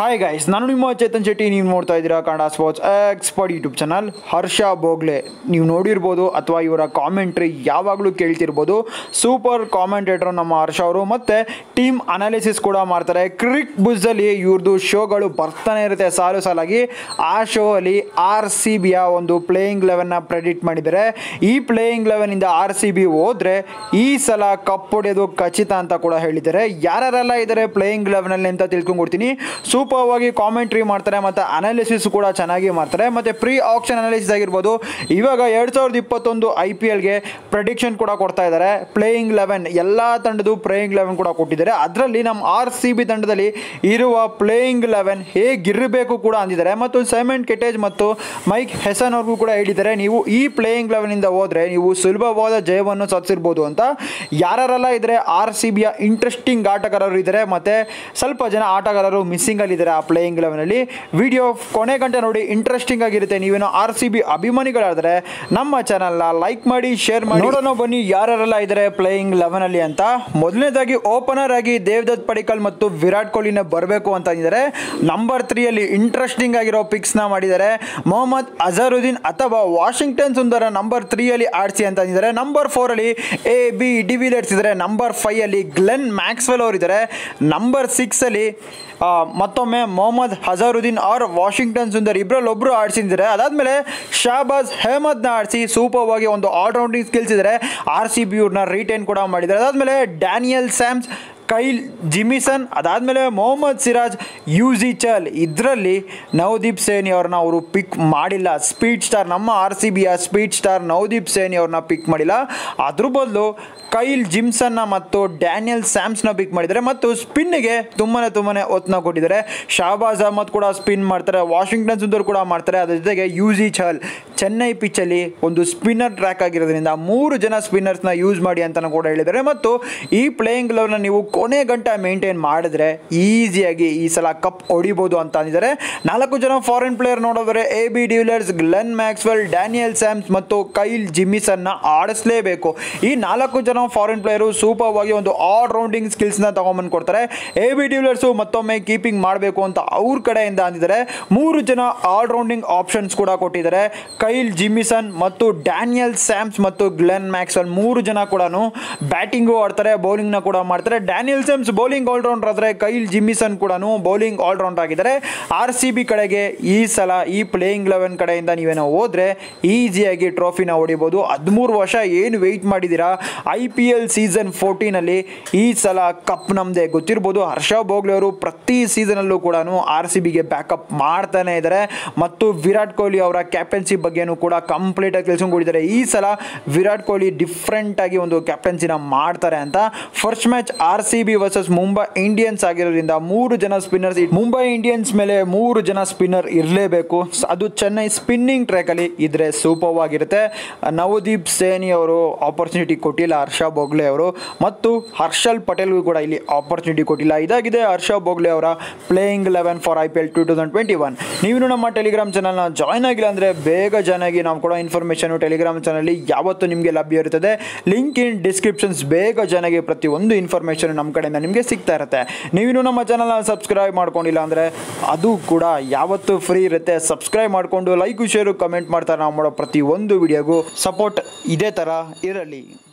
hi guys ನಾನು ನಿಮ್ಮ ಚೇತನ್ ಶೆಟ್ಟಿ ನೀವು ನೋಡ್ತಾ ಇದ್ದೀರಾ Kannada sports expert YouTube channel Harsha Bhogle ನೀವು ನೋಡಿರ್ಬೋದು ಅಥವಾ ಇವರ ಕಾಮೆಂಟ್ರಿ ಯಾವಾಗಲೂ ಕೇಳ್ತಿರ್ಬೋದು ಸೂಪರ್ ಕಾಮೆಂಟೇಟರ್ ನಮ್ಮ ಹರ್ಷ ಅವರು ಮತ್ತು ಟೀಮ್ ಅನಾಲಿಸಿಸ್ ಕೂಡ ಮಾಡ್ತಾರೆ ಕ್ರಿಕ್ ಬುಜ್ಜಲ್ಲಿ ಇವ್ರದ್ದು ಶೋಗಳು ಬರ್ತಾನೆ ಇರುತ್ತೆ ಸಾಲು ಸಾಲಾಗಿ ಆ ಶೋ ಅಲ್ಲಿ ಆರ್ ಸಿ ಬಿಯ ಒಂದು ಪ್ಲೇಯಿಂಗ್ ಲೆವೆನ್ನ ಪ್ರೆಡಿಕ್ಟ್ ಮಾಡಿದ್ದಾರೆ ಈ ಪ್ಲೇಯಿಂಗ್ ಲೆವೆನಿಂದ ಆರ್ ಸಿ ಬಿ ಹೋದರೆ ಈ ಸಲ ಕಪ್ ಹೊಡೆಯೋದು ಖಚಿತ ಅಂತ ಕೂಡ ಹೇಳಿದ್ದಾರೆ ಯಾರ್ಯಾರೆಲ್ಲ ಇದ್ದಾರೆ ಪ್ಲೇಯಿಂಗ್ ಲೆವೆನಲ್ಲಿ ಅಂತ ತಿಳ್ಕೊಂಡ್ಬಿಡ್ತೀನಿ ಸೂಪರ್ ಆಗಿ ಕಾಮೆಂಟ್ರಿ ಮಾಡ್ತಾರೆ ಮತ್ತು ಅನಾಲಿಸಿಸ್ ಕೂಡ ಚೆನ್ನಾಗಿ ಮಾಡ್ತಾರೆ ಮತ್ತು ಪ್ರೀ ಆಕ್ಷನ್ ಅನಾಲಿಸಿಸ್ ಆಗಿರ್ಬೋದು ಇವಾಗ ಎರಡು ಸಾವಿರದ ಇಪ್ಪತ್ತೊಂದು ಐ ಪಿ ಎಲ್ಗೆ ಪ್ರೆಡಿಕ್ಷನ್ ಕೂಡ ಕೊಡ್ತಾ ಇದ್ದಾರೆ ಪ್ಲೇಯಿಂಗ್ ಲೆವೆನ್ ಎಲ್ಲ ತಂಡದ್ದು ಪ್ಲೇಯಿಂಗ್ ಲೆವೆನ್ ಕೂಡ ಕೊಟ್ಟಿದ್ದಾರೆ ಅದರಲ್ಲಿ ನಮ್ಮ ಆರ್ ಸಿ ಬಿ ತಂಡದಲ್ಲಿ ಇರುವ ಪ್ಲೇಯಿಂಗ್ ಲೆವೆನ್ ಹೇಗಿರಬೇಕು ಕೂಡ ಅಂದಿದ್ದಾರೆ ಮತ್ತು ಸೈಮೆಂಟ್ ಕೆಟೇಜ್ ಮತ್ತು ಮೈಕ್ ಹೆಸನ್ ಅವ್ರಿಗೂ ಕೂಡ ಹೇಳಿದ್ದಾರೆ ನೀವು ಈ ಪ್ಲೇಯಿಂಗ್ ಲೆವೆನಿಂದ ಹೋದರೆ ನೀವು ಸುಲಭವಾದ ಜಯವನ್ನು ಸಾಧಿಸಿರ್ಬೋದು ಅಂತ ಯಾರೆಲ್ಲ ಇದ್ದಾರೆ ಆರ್ ಸಿ ಬಿಯ ಇಂಟ್ರೆಸ್ಟಿಂಗ್ ಆಟಗಾರರು ಇದ್ದಾರೆ ಮತ್ತು ಸ್ವಲ್ಪ ಜನ ಆಟಗಾರರು ಮಿಸ್ಸಿಂಗ್ ಅಲ್ಲಿ ಇದ್ದಾರೆ ಆ ಪ್ಲೇಯಿಂಗ್ ಲೆವೆನಲ್ಲಿ ವಿಡಿಯೋ ಕೊನೆ ಗಂಟೆ ನೋಡಿ ಇಂಟ್ರೆಸ್ಟಿಂಗ್ ಆಗಿರುತ್ತೆ ನೀವೇನೋ ಆರ್ ಸಿ ಬಿ ಅಭಿಮಾನಿಗಳಾದರೆ ನಮ್ಮ ಚಾನಲ್ನ ಲೈಕ್ ಮಾಡಿ ಶೇರ್ ಮಾಡಿ ನೋಡೋಣ ಬನ್ನಿ ಯಾರೆಲ್ಲ ಇದ್ದಾರೆ ಪ್ಲೇಯಿಂಗ್ ಲೆವೆನ್ ಅಲ್ಲಿ ಅಂತ ಮೊದಲನೇದಾಗಿ ಓಪನರ್ ಆಗಿ ದೇವದತ್ ಪಡಿಕಲ್ ಮತ್ತು ವಿರಾಟ್ ಕೊಹ್ಲಿನ ಬರಬೇಕು ಅಂತ ಅಂದಿದ್ದಾರೆ ನಂಬರ್ ತ್ರೀಯಲ್ಲಿ ಇಂಟ್ರೆಸ್ಟಿಂಗ್ ಆಗಿರೋ ಪಿಕ್ಸ್ನ ಮಾಡಿದ್ದಾರೆ ಮೊಹಮ್ಮದ್ ಅಜರುದ್ದೀನ್ ಅಥವಾ ವಾಷಿಂಗ್ಟನ್ ಸುಂದರ ನಂಬರ್ ತ್ರೀಯಲ್ಲಿ ಆಡಿಸಿ ಅಂತ ಅಂದಿದ್ದಾರೆ ನಂಬರ್ ಫೋರಲ್ಲಿ ಎ ಬಿ ಡಿವಿಲಿಯರ್ಸ್ ಇದ್ದಾರೆ ನಂಬರ್ ಫೈಯಲ್ಲಿ ಗ್ಲೆನ್ ಮ್ಯಾಕ್ಸ್ವೆಲ್ ಅವರಿದ್ದಾರೆ ನಂಬರ್ ಸಿಕ್ಸಲ್ಲಿ ಮತ್ತೊಮ್ಮೆ ಮೊಹಮ್ಮದ್ ಹಜರುದ್ದೀನ್ ಆರ್ ವಾಷಿಂಗ್ಟನ್ ಸುಂದರ್ ಇಬ್ಬರಲ್ಲಿ ಒಬ್ಬರು ಆಡಿಸಿದ್ದಾರೆ ಅದಾದಮೇಲೆ ಶಾಬಾಜ್ ಅಹಮದ್ನ ಆಡಿಸಿ ಸೂಪರ್ವಾಗಿ ಒಂದು ಆಲ್ರೌಂಡಿಂಗ್ ಸ್ಕಿಲ್ಸ್ ಇದ್ದಾರೆ ಆರ್ ಸಿ ಬಿ ಇವ್ರನ್ನ ರಿಟೈನ್ ಕೂಡ ಮಾಡಿದ್ದಾರೆ ಅದಾದಮೇಲೆ ಡ್ಯಾನಿಯಲ್ ಸ್ಯಾಮ್ಸ್ ಕೈಲ್ ಜಿಮಿಸನ್ ಅದಾದಮೇಲೆ ಮೊಹಮ್ಮದ್ ಸಿರಾಜ್ ಯೂಜಿ ಚಲ್ ಇದರಲ್ಲಿ ನವದೀಪ್ ಸೇನಿ ಅವ್ರನ್ನ ಅವರು ಪಿಕ್ ಮಾಡಿಲ್ಲ ಸ್ಪೀಡ್ ಸ್ಟಾರ್ ನಮ್ಮ ಆರ್ ಸಿ ಬಿಯ ಸ್ಪೀಡ್ ಸ್ಟಾರ್ ನವದೀಪ್ ಸೇನಿ ಅವ್ರನ್ನ ಪಿಕ್ ಮಾಡಿಲ್ಲ ಅದ್ರ ಬದಲು ಕೈಲ್ ಜಿಮ್ಸನ್ನ ಮತ್ತು ಡ್ಯಾನಿಯಲ್ ಸ್ಯಾಮ್ಸ್ನ ಪಿಕ್ ಮಾಡಿದ್ದಾರೆ ಮತ್ತು ಸ್ಪಿನ್ಗೆ ತುಂಬಾ ತುಂಬಾ ಒತ್ತನ್ನ ಕೊಟ್ಟಿದ್ದಾರೆ ಶಾಬಾಜ್ ಅಹಮದ್ ಕೂಡ ಸ್ಪಿನ್ ಮಾಡ್ತಾರೆ ವಾಷಿಂಗ್ಟನ್ ಸುಂದರ್ ಕೂಡ ಮಾಡ್ತಾರೆ ಅದ್ರ ಜೊತೆಗೆ ಯೂಜಿ ಚಹಲ್ ಚೆನ್ನೈ ಪಿಚ್ಚಲ್ಲಿ ಒಂದು ಸ್ಪಿನ್ನರ್ ಟ್ರ್ಯಾಕ್ ಆಗಿರೋದ್ರಿಂದ ಮೂರು ಜನ ಸ್ಪಿನ್ನರ್ಸ್ನ ಯೂಸ್ ಮಾಡಿ ಅಂತಲೂ ಕೂಡ ಹೇಳಿದ್ದಾರೆ ಮತ್ತು ಈ ಪ್ಲೇಯಿಂಗ್ ಲೆವೆಲ್ನ ನೀವು ಕೊನೆ ಗಂಟ ಮೇಂಟೈನ್ ಮಾಡಿದ್ರೆ ಈಸಿಯಾಗಿ ಈ ಸಲ ಕಪ್ ಹೊಡಿಬೋದು ಅಂತ ಅಂದಿದ್ದಾರೆ ನಾಲ್ಕು ಜನ ಫಾರಿನ್ ಪ್ಲೇಯರ್ ನೋಡಿದ್ರೆ A B de Villiers Glenn Maxwell Daniel Sams ಮತ್ತು ಕೈಲ್ ಜಿಮಿಸನ್ನ ಆಡಿಸಲೇಬೇಕು ಈ ನಾಲ್ಕು ಜನ ಫಾರಿನ್ ಪ್ಲೇಯರು ಸೂಪರ್ ಆಗಿ ಒಂದು ಆಲ್ ರೌಂಡಿಂಗ್ ಸ್ಕಿಲ್ಸ್ನ ತಗೊಂಬಂದು ಕೊಡ್ತಾರೆ ಎ ಬಿ ಡಿವಿಲಿಯರ್ಸು ಮತ್ತೊಮ್ಮೆ ಕೀಪಿಂಗ್ ಮಾಡಬೇಕು ಅಂತ ಅವ್ರ ಕಡೆಯಿಂದ ಅಂದಿದ್ದಾರೆ ಮೂರು ಜನ ಆಲ್ ರೌಂಡಿಂಗ್ ಆಪ್ಷನ್ಸ್ ಕೂಡ ಕೊಟ್ಟಿದ್ದಾರೆ ಕೈಲ್ ಜಿಮಿಸನ್ ಮತ್ತು ಡ್ಯಾನಿಯಲ್ ಸ್ಯಾಮ್ಸ್ ಮತ್ತು ಗ್ಲೆನ್ ಮ್ಯಾಕ್ಸ್ವೆಲ್ ಮೂರು ಜನ ಕೂಡ ಬ್ಯಾಟಿಂಗು ಆಡ್ತಾರೆ ಬೌಲಿಂಗ್ನ ಕೂಡ ಮಾಡ್ತಾರೆ ಡ್ಯಾನಿಯಲ್ ಸ್ಯಾಮ್ಸ್ ಬೌಲಿಂಗ್ ಆಲ್ರೌಂಡರ್ ಆದರೆ ಕೈಲ್ ಜಿಮಿಸನ್ ಕೂಡ ಬೌಲಿಂಗ್ ಆಲ್ರೌಂಡರ್ ಆಗಿದ್ದಾರೆ ಆರ್ ಸಿ ಬಿ ಕಡೆಗೆ ಈ ಸಲ ಈ ಪ್ಲೇಯಿಂಗ್ ಲೆವೆನ್ ಕಡೆಯಿಂದ ನೀವೇನೋ ಹೋದ್ರೆ ಈಸಿಯಾಗಿ ಟ್ರೋಫಿನ ಹೊಡಿಬೋದು ಹದಿಮೂರು ವರ್ಷ ಏನು ವೆಯ್ಟ್ ಮಾಡಿದ್ದೀರಾ ಐ ಪಿ ಎಲ್ ಸೀಸನ್ ಫೋರ್ಟೀನಲ್ಲಿ ಈ ಸಲ ಕಪ್ ನಮ್ಮದೇ ಗೊತ್ತಿರ್ಬೋದು ಹರ್ಷ ಬೋಗ್ಲೆ ಅವರು ಪ್ರತಿ ಸೀಸನಲ್ಲೂ ಕೂಡ ಆರ್ ಸಿ ಬಿಗೆ ಬ್ಯಾಕಪ್ ಮಾಡ್ತಾನೆ ಇದ್ದಾರೆ ಮತ್ತು ವಿರಾಟ್ ಕೊಹ್ಲಿ ಅವರ ಕ್ಯಾಪ್ಟನ್ಸಿ ಬಗ್ಗೆನೂ ಕೂಡ ಕಂಪ್ಲೀಟಾಗಿ ತಿಳ್ಸ್ಕೊಂಡಿದ್ದಾರೆ ಈ ಸಲ ವಿರಾಟ್ ಕೊಹ್ಲಿ ಡಿಫ್ರೆಂಟ್ ಆಗಿ ಒಂದು ಕ್ಯಾಪ್ಟನ್ಸಿನ ಮಾಡ್ತಾರೆ ಅಂತ first match R C B versus Mumbai Indians ಆಗಿರೋದ್ರಿಂದ ಮೂರು ಜನ ಸ್ಪಿನ್ನರ್ಸ್ ಮುಂಬೈ ಇಂಡಿಯನ್ಸ್ ಮೇಲೆ ಮೂರು ಜನ ಸ್ಪಿನ್ನರ್ ಇರಲೇಬೇಕು ಅದು ಚೆನ್ನೈ ಸ್ಪಿನ್ನಿಂಗ್ ಟ್ರ್ಯಾಕಲ್ಲಿ ಇದ್ರೆ ಸೂಪರ್ ಆಗಿರುತ್ತೆ ನವದೀಪ್ ಸೇನಿ ಅವರು ಆಪರ್ಚುನಿಟಿ ಕೊಟ್ಟಿಲ್ಲ ಹರ್ಷ ಬೋಗ್ಲೆ ಅವರು ಮತ್ತು ಹರ್ಷಲ್ ಪಟೇಲ್ಗೂ ಕೂಡ ಇಲ್ಲಿ ಆಪರ್ಚುನಿಟಿ ಕೊಟ್ಟಿಲ್ಲ ಇದಾಗಿದೆ ಹರ್ಷ ಬೋಗ್ಲೆ ಅವರ playing eleven for I P L two thousand twenty one ನೀವು ನಮ್ಮ ಟೆಲಿಗ್ರಾಮ್ ಚಾನಲ್ನ ಜಾಯ್ನ್ ಆಗಿಲ್ಲ ಅಂದರೆ ಬೇಗ ಜಾಯ್ನ್ ಆಗಿ ನಾವು ಕೊಡೋ ಇನ್ಫಾರ್ಮೇಷನು ಟೆಲಿಗ್ರಾಮ್ ಚಾನಲ್ಲಿ ಯಾವತ್ತೂ ನಿಮಗೆ ಲಭ್ಯ ಇರುತ್ತದೆ ಲಿಂಕ್ ಇನ್ ಡಿಸ್ಕ್ರಿಪ್ಷನ್ಸ್ ಬೇಗ ಜಾಯ್ನ್ ಆಗಿ ಪ್ರತಿಯೊಂದು ಇನ್ಫಾರ್ಮೇಷನ್ ನಮ್ಮ ಕಡೆಯಿಂದ ನಿಮಗೆ ಸಿಗ್ತಾ ಇರುತ್ತೆ ನೀವಿನ್ನೂ ನಮ್ಮ ಚಾನಲ್ನ ಸಬ್ಸ್ಕ್ರೈಬ್ ಮಾಡ್ಕೊಂಡಿಲ್ಲ ಅಂದರೆ ಅದು ಕೂಡ ಯಾವತ್ತೂ ಫ್ರೀ ಇರುತ್ತೆ ಸಬ್ಸ್ಕ್ರೈಬ್ ಮಾಡಿಕೊಂಡು ಲೈಕು ಶೇರು ಕಮೆಂಟ್ ಮಾಡ್ತಾರೆ ನಾವು ಮಾಡೋ ಪ್ರತಿ ಒಂದು ವಿಡಿಯೋಗೂ ಸಪೋರ್ಟ್ ಇದೇ ಥರ ಇರಲಿ